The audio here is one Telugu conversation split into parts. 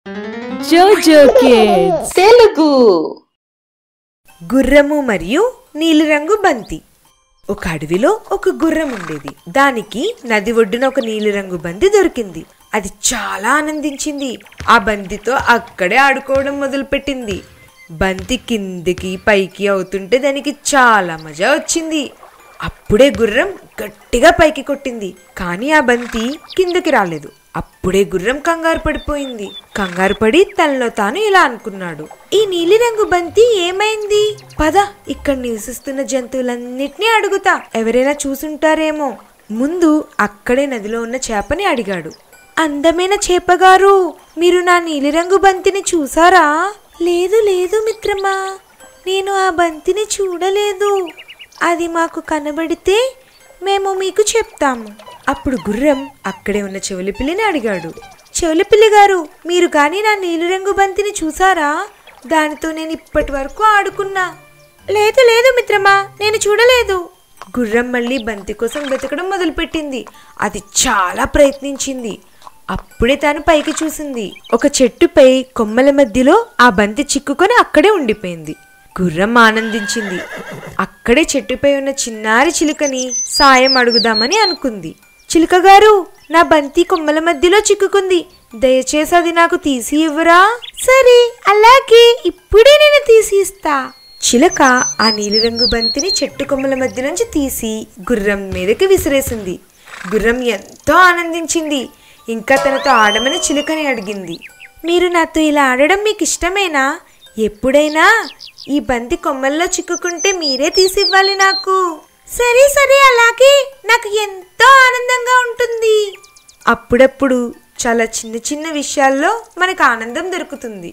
Jojo Kids. తెలుగు గుర్రము మరియు నీలిరంగు బంతి ఒక అడవిలో ఒక గుర్రం ఉండేది దానికి నది ఒడ్డున ఒక నీలిరంగు బంతి దొరికింది అది చాలా ఆనందించింది ఆ బంతితో అక్కడే ఆడుకోవడం మొదలుపెట్టింది బంతి కిందికి పైకి అవుతుంటే దానికి చాలా మజా వచ్చింది అప్పుడే గుర్రం గట్టిగా పైకి కొట్టింది కానీ ఆ బంతి కిందకి రాలేదు అప్పుడే గుర్రం కంగారు పడిపోయింది కంగారు పడి తనలో తాను ఇలా అనుకున్నాడు ఈ నీలిరంగు బంతి ఏమైంది పద ఇక్కడ నివసిస్తున్న జంతువులన్నిటినీ అడుగుతా ఎవరైనా చూసుంటారేమో ముందు అక్కడే నదిలో ఉన్న చేపని అడిగాడు అందమైన చేపగారు మీరు నా నీలిరంగు బంతిని చూసారా లేదు లేదు మిత్రమా నేను ఆ బంతిని చూడలేదు అది మాకు కనబడితే మేము మీకు చెప్తాము అప్పుడు గుర్రం అక్కడే ఉన్న చెవులి పిల్లిని అడిగాడు చెవులి పిల్లి గారు మీరు కానీ నా నీలిరంగు బంతిని చూసారా దానితో నేను ఇప్పటి వరకు ఆడుకున్నా లేదు లేదు మిత్రమా నేను చూడలేదు గుర్రం మళ్ళీ బంతి కోసం వెతకడం మొదలుపెట్టింది అది చాలా ప్రయత్నించింది అప్పుడే తాను పైకి చూసింది ఒక చెట్టుపై కొమ్మల మధ్యలో ఆ బంతి చిక్కుకొని అక్కడే ఉండిపోయింది గుర్రం ఆనందించింది అక్కడే చెట్టుపై ఉన్న చిన్నారి చిలుకని సాయం అడుగుదామని అనుకుంది చిలుక గారు నా బంతి కొమ్మల మధ్యలో చిక్కుకుంది దయచేసి అది నాకు తీసి ఇవ్వరా సరే అలాగే ఇప్పుడే నేను తీసి ఇస్తా చిలక ఆ నీలిరంగు బంతిని చెట్టు కొమ్మల మధ్య నుంచి తీసి గుర్రం మీదకి విసిరేసింది గుర్రం ఎంతో ఆనందించింది ఇంకా తనతో ఆడమని చిలుకని అడిగింది మీరు నాతో ఇలా ఆడడం మీకు ఇష్టమేనా ఎప్పుడైనా ఈ బంతి కొమ్మల్లో చిక్కుకుంటే మీరే తీసివ్వాలి నాకు సరే సరే అలాగే నాకు ఎంతో ఆనందంగా ఉంటుంది అప్పుడప్పుడు చాలా చిన్న చిన్న విషయాల్లో మనకు ఆనందం దొరుకుతుంది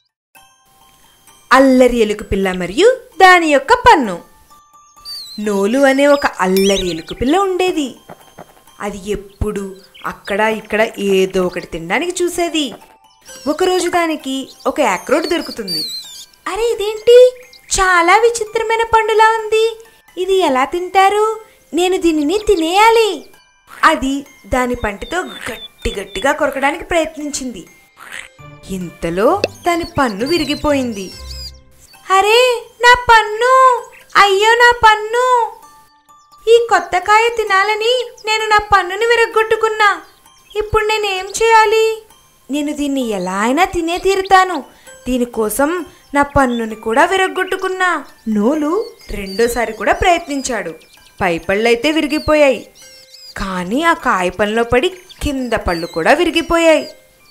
అల్లరి ఎలుక పిల్ల మరియు దాని యొక్క పన్ను నోలు అనే ఒక అల్లరి ఎలుక పిల్ల ఉండేది అది ఎప్పుడు అక్కడ ఇక్కడ ఏదో ఒకటి తినడానికి చూసేది ఒకరోజు దానికి ఒక యాక్రోడ్ దొరుకుతుంది అరే ఇదేంటి చాలా విచిత్రమైన పండులా ఉంది ఇది ఎలా తింటారు నేను దీనిని తినేయాలి అది దాని పంటితో గట్టి గట్టిగా కొరకడానికి ప్రయత్నించింది ఇంతలో దాని పన్ను విరిగిపోయింది అరే నా పన్ను అయ్యో నా పన్ను ఈ కొత్త కాయ తినాలని నేను నా పన్నుని విరగ్గొట్టుకున్నా ఇప్పుడు నేనేం చేయాలి నేను దీన్ని ఎలా అయినా తినే తీరుతాను దీనికోసం నా పన్నుని కూడా విరగ్గొట్టుకున్నా నోలు రెండోసారి కూడా ప్రయత్నించాడు పై పళ్ళైతే విరిగిపోయాయి కానీ ఆ కాయ పనిలో పడి కింద పళ్ళు కూడా విరిగిపోయాయి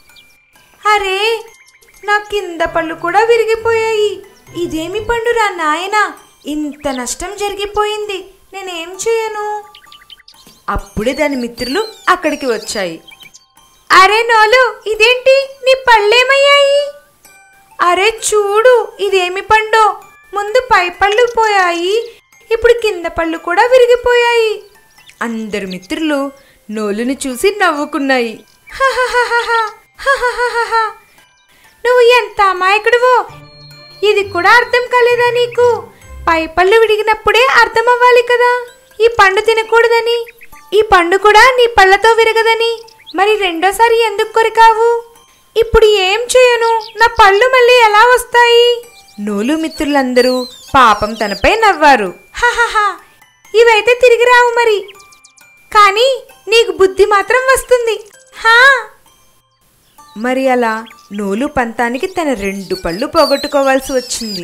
అరే నా కింద పళ్ళు కూడా విరిగిపోయాయి ఇదేమి పండురా నాయనా ఇంత నష్టం జరిగిపోయింది నేనేం చేయను అప్పుడే దాని మిత్రులు అక్కడికి వచ్చాయి అరే నోలు ఇదేంటి నీ పళ్ళేమయ్యాయి అరే చూడు ఇదేమి పండో ముందు పై పళ్ళు పోయాయి ఇప్పుడు కింద పళ్ళు కూడా విరిగిపోయాయి అందరు మిత్రులు నోలుని చూసి నవ్వుకున్నాయి "హహహహహ, హహహహహ. నువ్వు ఎంత అమాయకుడువో ఇది కూడా అర్థం కాలేదా నీకు పై పళ్ళు విడిగినప్పుడే అర్థం అవ్వాలి కదా ఈ పండు తినకూడదని ఈ పండు కూడా నీ పళ్ళతో విరగదని మరి రెండోసారి ఎందుకు కొరికావు ఇప్పుడు ఏం చేయను నా పళ్ళు మళ్ళీ ఎలా వస్తాయి నోలు మిత్రులందరూ పాపం తనపై నవ్వారు హహహ ఇవైతే తిరిగి రావు మరి కానీ నీకు బుద్ధి మాత్రం వస్తుంది హా మరి అలా నోలు పంతానికి తన రెండు పళ్ళు పోగొట్టుకోవాల్సి వచ్చింది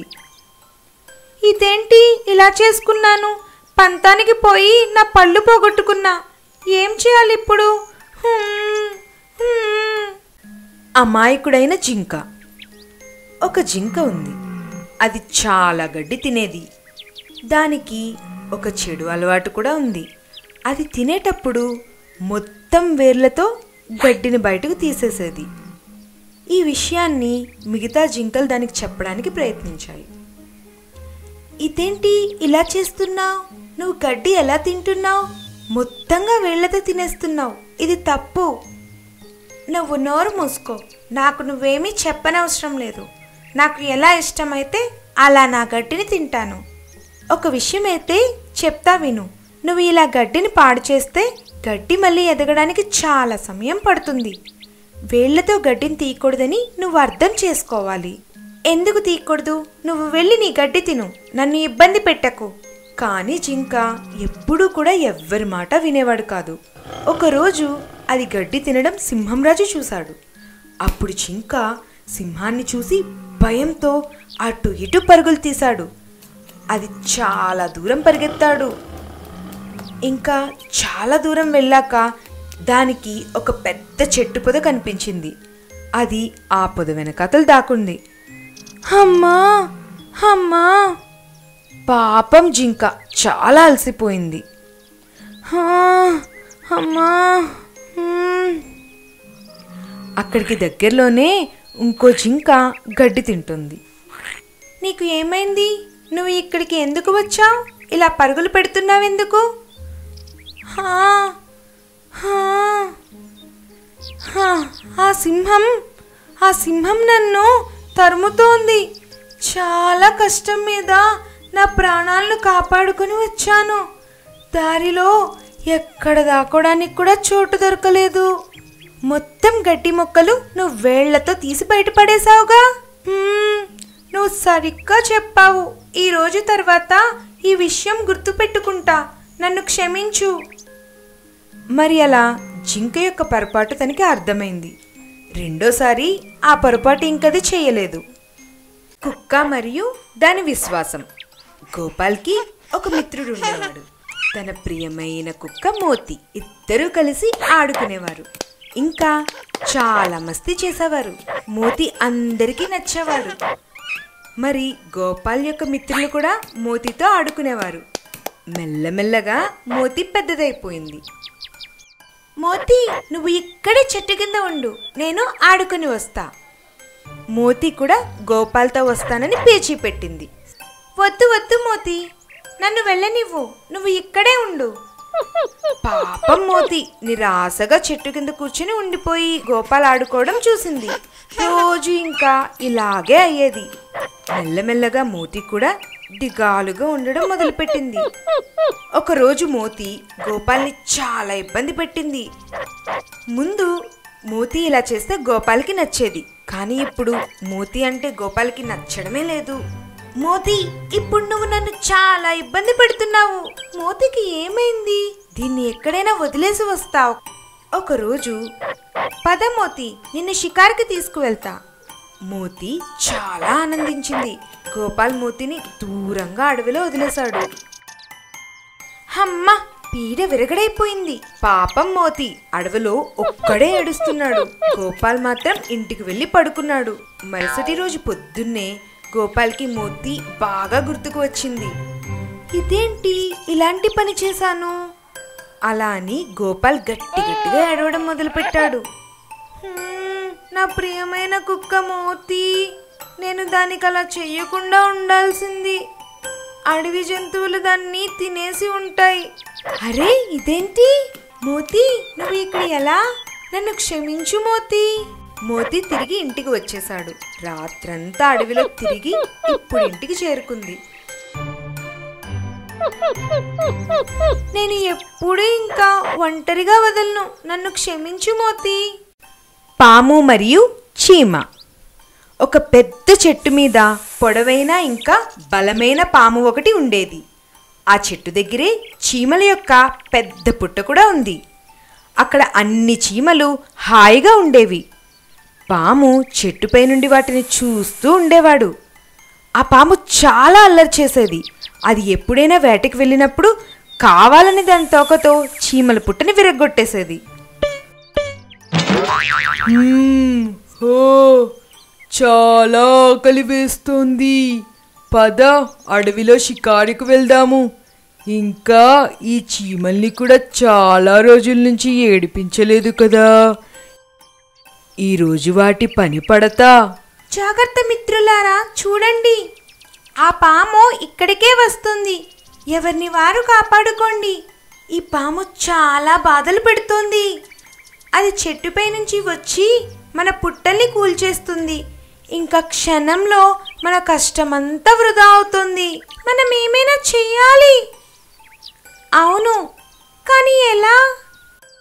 ఇదేంటి ఇలా చేసుకున్నాను పంతానికి పోయి నా పళ్ళు పోగొట్టుకున్నా ఏం చేయాలి ఇప్పుడు హ్మ్, హ్మ్. అమాయకుడైన జింక ఒక జింక ఉంది అది చాలా గడ్డి తినేది దానికి ఒక చెడు అలవాటు కూడా ఉంది అది తినేటప్పుడు మొత్తం వేర్లతో గడ్డిని బయటకు తీసేసేది ఈ విషయాన్ని మిగతా జింకలు దానికి చెప్పడానికి ప్రయత్నించాయి ఇదేంటి ఇలా చేస్తున్నావు నువ్వు గడ్డి ఎలా తింటున్నావు మొత్తంగా వేళ్లతో తినేస్తున్నావు ఇది తప్పు నువ్వు నోరు మూసుకో నాకు నువ్వేమీ చెప్పనవసరం లేదు నాకు ఎలా ఇష్టమైతే అలా నా గడ్డిని తింటాను ఒక విషయం అయితే చెప్తా విను నువ్వు ఇలా గడ్డిని పాడు చేస్తే గడ్డి మళ్ళీ ఎదగడానికి చాలా సమయం పడుతుంది వేళ్లతో గడ్డిని తీయకూడదని నువ్వు అర్థం చేసుకోవాలి ఎందుకు తీయకూడదు నువ్వు వెళ్ళి నీ గడ్డి తిను నన్ను ఇబ్బంది పెట్టకు కానీ జింక ఎప్పుడూ కూడా ఎవ్వరి మాట వినేవాడు కాదు ఒకరోజు అది గడ్డి తినడం సింహంరాజు చూశాడు అప్పుడు జింక సింహాన్ని చూసి భయంతో అటు ఇటు పరుగులు తీశాడు అది చాలా దూరం పరిగెత్తాడు ఇంకా చాలా దూరం వెళ్ళాక దానికి ఒక పెద్ద చెట్టు పొద కనిపించింది అది ఆ పొద వెనకాతలు దాకుంది అమ్మా అమ్మా పాపం జింక చాలా అలసిపోయింది "హా, అమ్మా హ్మ్." అక్కడికి దగ్గరలోనే ఇంకో జింక గడ్డి తింటుంది నీకు ఏమైంది నువ్వు ఇక్కడికి ఎందుకు వచ్చావు ఇలా పరుగులు పెడుతున్నావెందుకు హా, హా, హా, ఆ సింహం ఆ సింహం నన్ను తరుముతోంది చాలా కష్టం మీద నా ప్రాణాలను కాపాడుకొని వచ్చాను దారిలో ఎక్కడ దాకోడానికి కూడా చోటు దొరకలేదు మొత్తం గడ్డి మొక్కలు నువ్వు వేళ్లతో తీసి బయటపడేశావుగా హ్మ్, నువ్వు సరిగ్గా చెప్పావు ఈ రోజు తర్వాత ఈ విషయం గుర్తుపెట్టుకుంటా నన్ను క్షమించు మరి అలా జింక యొక్క పొరపాటు తనకి అర్థమైంది రెండోసారి ఆ పొరపాటు ఇంకది చేయలేదు కుక్క మరియు దాని విశ్వాసం గోపాల్కి ఒక మిత్రుడు ఉండేవాడు తన ప్రియమైన కుక్క మోతి ఇద్దరూ కలిసి ఆడుకునేవారు ఇంకా చాలా మస్తీ చేసేవారు మోతి అందరికీ నచ్చేవాడు మరి గోపాల్ యొక్క మిత్రులు కూడా మోతితో ఆడుకునేవారు మెల్లమెల్లగా మోతి పెద్దదైపోయింది మోతి నువ్వు ఇక్కడే చెట్టు కింద ఉండు నేను ఆడుకుని వస్తా మోతి కూడా గోపాల్తో వస్తానని పేచీ పెట్టింది వద్దు వద్దు మోతి నన్ను వెళ్ళనివ్వు నువ్వు ఇక్కడే ఉండు పాపం మోతి నిరాశగా చెట్టు కింద కూర్చుని ఉండిపోయి గోపాల్ ఆడుకోవడం చూసింది రోజు ఇంకా ఇలాగే అయ్యేది మెల్లమెల్లగా మోతి కూడా దిగాలుగా ఉండడం మొదలుపెట్టింది ఒకరోజు మోతి గోపాల్ని చాలా ఇబ్బంది పెట్టింది ముందు మోతి ఇలా చేస్తే గోపాల్కి నచ్చేది కానీ ఇప్పుడు మోతి అంటే గోపాల్కి నచ్చడమే లేదు మోతి ఇప్పుడు నువ్వు నన్ను చాలా ఇబ్బంది పెడుతున్నావు మోతికి ఏమైంది దీన్ని ఎక్కడైనా వదిలేసి వస్తావు ఒకరోజు పద మోతి నిన్ను షికార్కి తీసుకువెళ్తా మోతి చాలా ఆనందించింది గోపాల్ మోతిని దూరంగా అడవిలో వదిలేశాడు హమ్మ పీడ విరగడైపోయింది పాపం మోతి అడవిలో ఒక్కడే ఏడుస్తున్నాడు గోపాల్ మాత్రం ఇంటికి వెళ్ళి పడుకున్నాడు మరుసటి రోజు పొద్దున్నే గోపాల్కి మోతి బాగా గుర్తుకు వచ్చింది ఇదేంటి ఇలాంటి పని చేశాను అలా అని గోపాల్ గట్టి గట్టిగా ఏడవడం మొదలుపెట్టాడు "హ్మ్, నా ప్రియమైన కుక్క మోతి నేను దానికి అలా చెయ్యకుండా ఉండాల్సింది అడవి జంతువులు దాన్ని తినేసి ఉంటాయి అరే ఇదేంటి మోతి నువ్వు ఇక్కడ ఎలా నన్ను క్షమించు మోతి మోతి తిరిగి ఇంటికి వచ్చేశాడు రాత్రంతా అడవిలో తిరిగి ఇప్పుడు ఇంటికి చేరుకుంది నేను ఎప్పుడూ ఇంకా ఒంటరిగా వదలను నన్ను క్షమించు మోతి పాము మరియు చీమ ఒక పెద్ద చెట్టు మీద పొడవైన ఇంకా బలమైన పాము ఒకటి ఉండేది ఆ చెట్టు దగ్గరే చీమల యొక్క పెద్ద పుట్ట కూడా ఉంది అక్కడ అన్ని చీమలు హాయిగా ఉండేవి పాము చెట్టుపై నుండి వాటిని చూస్తూ ఉండేవాడు ఆ పాము చాలా అల్లరి చేసేది అది ఎప్పుడైనా వేటకి వెళ్ళినప్పుడు కావాలని దాని తోకతో చీమల పుట్టని విరగ్గొట్టేసేది హో చాలా ఆకలి వేస్తోంది పద అడవిలో షికారుకు వెళ్దాము ఇంకా ఈ చీమల్ని కూడా చాలా రోజుల నుంచి ఏడిపించలేదు కదా ఈరోజు వాటి పని పడతా జాగ్రత్త మిత్రులారా చూడండి ఆ పాము ఇక్కడికే వస్తుంది ఎవరిని వారు కాపాడుకోండి ఈ పాము చాలా బాధలు పెడుతోంది అది చెట్టుపై నుంచి వచ్చి మన పుట్టల్ని కూల్చేస్తుంది ఇంకా క్షణంలో మన కష్టమంతా వృధా అవుతుంది మనం ఏమైనా చెయ్యాలి అవును కానీ ఎలా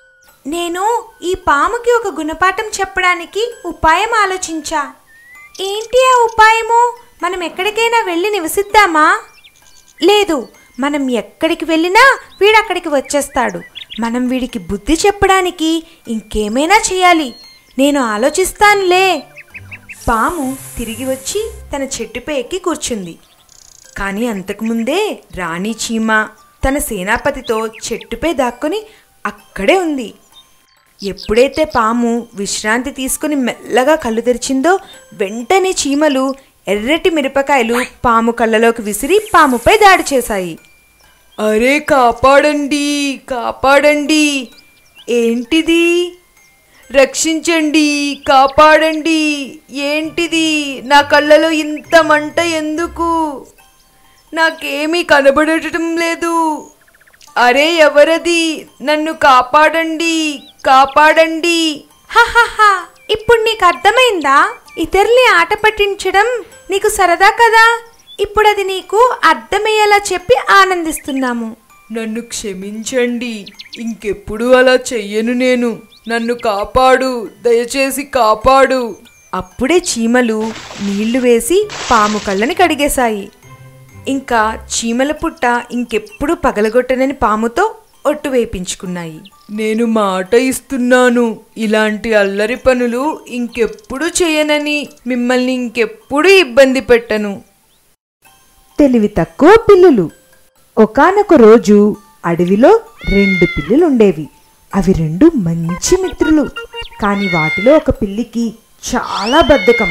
నేను ఈ పాముకి ఒక గుణపాఠం చెప్పడానికి ఉపాయం ఆలోచించా ఏంటి ఆ ఉపాయము మనం ఎక్కడికైనా వెళ్ళి నివసిద్దామా లేదు మనం ఎక్కడికి వెళ్ళినా వీడు అక్కడికి వచ్చేస్తాడు మనం వీడికి బుద్ధి చెప్పడానికి ఇంకేమైనా చేయాలి నేను ఆలోచిస్తానులే పాము తిరిగి వచ్చి తన చెట్టుపై ఎక్కి కూర్చుంది కానీ అంతకుముందే రాణి చీమ తన సేనాపతితో చెట్టుపై దాక్కొని అక్కడే ఉంది ఎప్పుడైతే పాము విశ్రాంతి తీసుకుని మెల్లగా కళ్ళు తెరిచిందో వెంటనే చీమలు ఎర్రటి మిరపకాయలు పాము కళ్ళలోకి విసిరి పాముపై దాడి చేశాయి అరే కాపాడండి కాపాడండి ఏంటిది రక్షించండి కాపాడండి ఏంటిది నా కళ్ళలో ఇంత మంట ఎందుకు నాకేమీ కనబడటం లేదు అరే ఎవరది నన్ను కాపాడండి కాపాడండి హహహా ఇప్పుడు నీకు అర్థమైందా ఇతరుల్ని ఆట పట్టించడం నీకు సరదా కదా ఇప్పుడు అది నీకు అర్థమయ్యేలా చెప్పి ఆనందిస్తున్నాము నన్ను క్షమించండి ఇంకెప్పుడు అలా చెయ్యను నేను నన్ను కాపాడు దయచేసి కాపాడు అప్పుడే చీమలు నీళ్లు వేసి పాము కళ్ళని కడిగేశాయి ఇంకా చీమల పుట్ట ఇంకెప్పుడు పగలగొట్టనని పాముతో ఒట్టు వేయించుకున్నాయి నేను మాట ఇస్తున్నాను ఇలాంటి అల్లరి పనులు ఇంకెప్పుడు చేయనని మిమ్మల్ని ఇంకెప్పుడు ఇబ్బంది పెట్టను తెలివి తక్కువ పిల్లులు ఒకానొక రోజు అడవిలో రెండు పిల్లులుండేవి అవి రెండు మంచి మిత్రులు కాని వాటిలో ఒక పిల్లికి చాలా బద్ధకం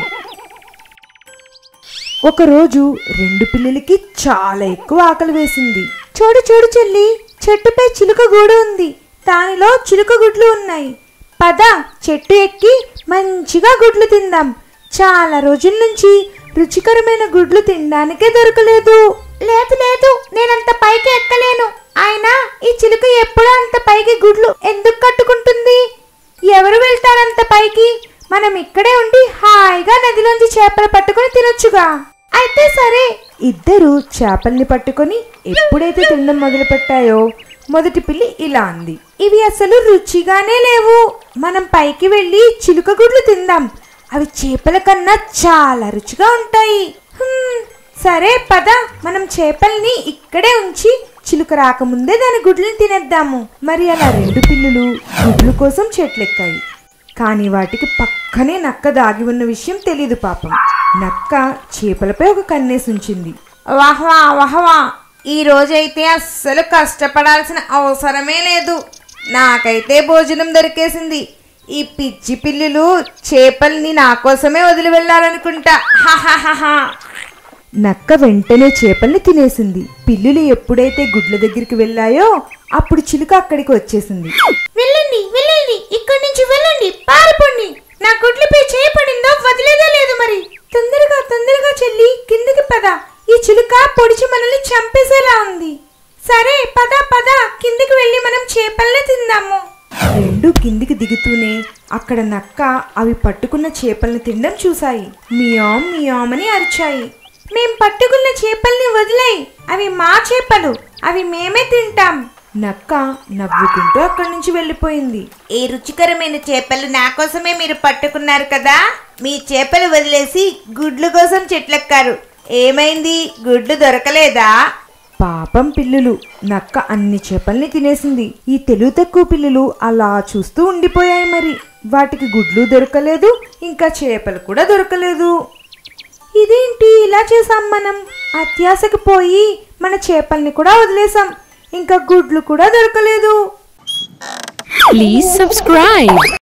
ఒకరోజు రెండు పిల్లులకి చాలా ఎక్కువ ఆకలి వేసింది చూడు చూడు చెల్లి చెట్టుపై చిలుక గూడు ఉంది దానిలో చిలుక గుడ్లు ఉన్నాయి పద చెట్టు ఎక్కి మంచిగా గుడ్లు తిందాం చాలా రోజుల నుంచి రుచికరమైన గుడ్లు తినడానికే దొరకలేదు లేదు లేదు నేనంత పైకి ఎక్కలేను ఆయన ఈ చిలుక ఎప్పుడూ అంత పైకి గుడ్లు ఎందుకు కట్టుకుంటుంది ఎవరు వెళ్తారంత పైకి మనం ఇక్కడే ఉండి హాయిగా నదిలోంచి చేపలు పట్టుకొని తినొచ్చుగా అయితే సరే ఇద్దరు చేపల్ని పట్టుకొని ఎప్పుడైతే తినడం మొదలు పెట్టాయో మొదటి పిల్లి ఇలా అంది ఇవి అసలు రుచిగానే లేవు మనం పైకి వెళ్ళి చిలుక గుడ్లు తిందాం అవి చేపల కన్నా చాలా రుచిగా ఉంటాయి "హ్మ్, సరే పద మనం చేపల్ని ఇక్కడే ఉంచి చిలుక రాకముందే దాని గుడ్లను తినేద్దాము మరి అలా రెండు పిల్లులు గుడ్లు కోసం చెట్లెక్కాయి కానీ వాటికి పక్కనే నక్క దాగి ఉన్న విషయం తెలీదు పాపం నక్క చేపలపై ఒక కన్నేసి ఉంచింది వాహ్వా వాహ్వా ఈ రోజైతే అస్సలు కష్టపడాల్సిన అవసరమే లేదు నాకైతే భోజనం దొరికేసింది ఈ పిచ్చి పిల్లులు చేపల్ని నా కోసమే వదిలి వెళ్ళాలనుకుంటా హాహాహాహా నక్క వెంటనే చేపల్ని తినేసింది పిల్లులు ఎప్పుడైతే గుడ్ల దగ్గరికి వెళ్ళాయో అప్పుడు చిలుక అక్కడికి వచ్చేసింది వెళ్ళండి వెళ్ళండి ఇక్కడి నుంచి వెళ్ళండి పారిపోండి నా గుడ్లపై చేయపడిందో వదిలేదే లేదు మరి తొందరగా తొందరగా చెల్లి కిందికి పద ఈ చిలుక పొడిచి మనల్ని చంపేసేలా ఉంది సరే పద పద కిందికి వెళ్ళి మనం చేపల్ని తిందాము రెండు కిందికి దిగుతూనే అక్కడ నక్క అవి పట్టుకున్న చేపల్ని తినడం చూశాయి మియాం మియాం అని అరిచాయి మేం పట్టుకున్న చేపల్ని వదిలేయ్ అవి మా చేపలు అవి మేమే తింటాం నక్క నవ్వుకుంటూ అక్కడి నుంచి వెళ్ళిపోయింది ఈ రుచికరమైన చేపలు నా కోసమే మీరు పట్టుకున్నారు కదా మీ చేపలు వదిలేసి గుడ్లు కోసం చెట్లెక్కారు ఏమైంది గుడ్లు దొరకలేదా పాపం పిల్లులు నక్క అన్ని చేపల్ని తినేసింది ఈ తెలుగు తక్కువ పిల్లులు అలా చూస్తూ ఉండిపోయాయి మరి వాటికి గుడ్లు దొరకలేదు ఇంకా చేపలు కూడా దొరకలేదు ఇదేంటి ఇలా చేసాం మనం అత్యాశకి పోయి మన చేపల్ని కూడా వదిలేసాం ఇంకా గుడ్లు కూడా దొరకలేదు Please subscribe.